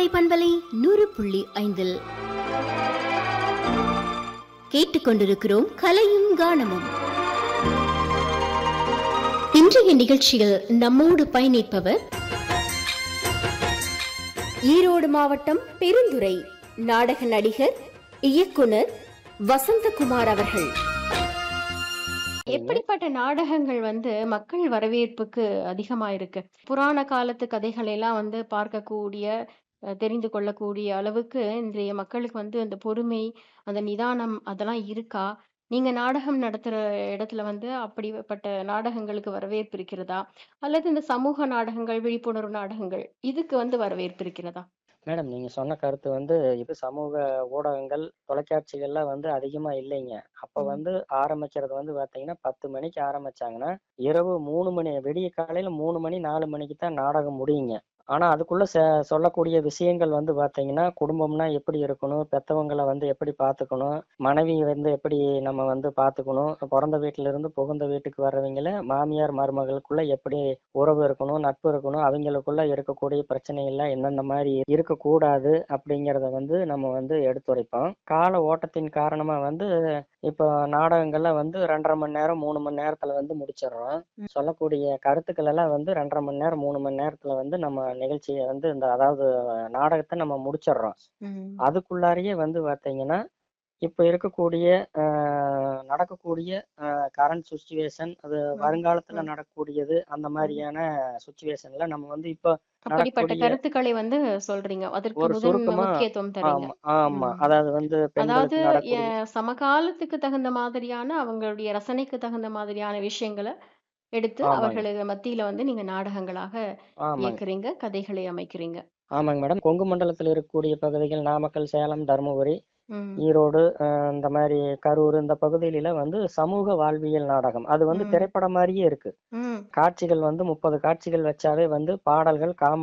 கோடை பண்பலை நூறு புள்ளி ஐந்தில் கேட்டுக்கொண்டிருக்கிறோம் கலையும் கானமும் இன்றைய நிகழ்ச்சியில் நம்மோடு பயணிப்பவர் ஈரோடு மாவட்டம் பெருந்துறை நாடக நடிகர் இயக்குனர் வசந்தகுமார் அவர்கள் எப்படிப்பட்ட நாடகங்கள் வந்து மக்கள் வரவேற்புக்கு அதிகமா இருக்கு புராண காலத்து கதைகளை எல்லாம் வந்து பார்க்கக்கூடிய அஹ், தெரிந்து கொள்ளக்கூடிய அளவுக்கு இன்றைய மக்களுக்கு வந்து அந்த பொறுமை அந்த நிதானம் அதெல்லாம் இருக்கா நீங்க நாடகம் நடத்துற இடத்துல வந்து அப்படிப்பட்ட நாடகங்களுக்கு வரவேற்பு இருக்கிறதா அல்லது இந்த சமூக நாடகங்கள் விழிப்புணர்வு நாடகங்கள் இதுக்கு வந்து வரவேற்பு இருக்கிறதா மேடம் நீங்க சொன்ன கருத்து வந்து இது சமூக ஊடகங்கள் தொலைக்காட்சிகள்ல வந்து அதிகமா இல்லைங்க அப்ப ம். வந்து ஆரம்பிக்கிறது வந்து பாத்தீங்கன்னா பத்து மணிக்கு ஆரம்பிச்சாங்கன்னா இரவு மூணு மணி விடிய காலையில மூணு மணி நாலு மணிக்கு தான் நாடகம் முடியுங்க ஆனா அதுக்குள்ள செ- சொல்லக்கூடிய விஷயங்கள் வந்து பாத்தீங்கன்னா குடும்பம்னா எப்படி இருக்கணும் பெத்தவங்களை வந்து எப்படி பாத்துக்கணும் மனைவி வந்து எப்படி நம்ம வந்து பாத்துக்கணும் பிறந்த வீட்டுல இருந்து புகுந்த வீட்டுக்கு வர்றவங்கள மாமியார் மருமகளுக்குள்ள எப்படி உறவு இருக்கணும் நட்பு இருக்கணும் அவங்களுக்குள்ள இருக்கக்கூடிய பிரச்சனைகள்லாம் எந்தெந்த மாதிரி இருக்கக்கூடாது அப்படிங்கிறத வந்து நம்ம வந்து எடுத்துரைப்போம் கால ஓட்டத்தின் காரணமா வந்து இப்போ நாடகங்கள்ல வந்து ரெண்டரை மணி நேரம் மூணு மணி நேரத்துல வந்து முடிச்சிடுறோம் ம். சொல்லக்கூடிய கருத்துக்கள் எல்லாம் வந்து ரெண்டரை மணி நேரம் மூணு மணி நேரத்துல வந்து நம்ம நிகழ்ச்சியை வந்து இந்த அதாவது நாடகத்தை நம்ம முடிச்சிடுறோம் அதுக்குள்ளாரையே வந்து பார்த்தீங்கன்னா இப்போ இருக்கக்கூடிய ஆஹ், நடக்கக்கூடிய கரண்ட் சுச்சுவேஷன் அது ம், வருங்காலத்துல ம். நடக்கக்கூடியது அந்த ம். மாதிரியான சுச்சுவேஷன்ல நம்ம வந்து இப்போ அப்படிப்பட்ட நடக்கக்கூடிய கருத்துக்களை வந்து சொல்றீங்க அதற்கு ஒரு முதல் சுருக்கமா முக்கியத்துவம் தரீங்க ஆமா ஆமா ம். அதாவது வந்து அதாவது பெண்களுக்கு நடக்கூடிய எ- சமகாலத்துக்கு தகுந்த மாதிரியான அவங்களுடைய ரசனைக்கு தகுந்த மாதிரியான விஷயங்களை எடுத்து ஆமாங்க அவர்களுக்கு மத்தியில வந்து நீங்க நாடகங்களாக ஆமாங்க இயக்குறீங்க கதைகளை அமைக்கிறீங்க ஆமாங்க மேடம் கொங்கு மண்டலத்தில் இருக்கக்கூடிய பகுதிகள் நாமக்கல் சேலம் தருமபுரி ம் ஈரோடு அஹ், இந்த மாதிரி கரூர் இந்த பகுதியில வந்து சமூக வாழ்வியல் நாடகம் அது வந்து ம் திரைப்படம் மாதிரியே இருக்கு ம் காட்சிகள் வந்து முப்பது காட்சிகள் வச்சாவே வந்து பாடல்கள் காம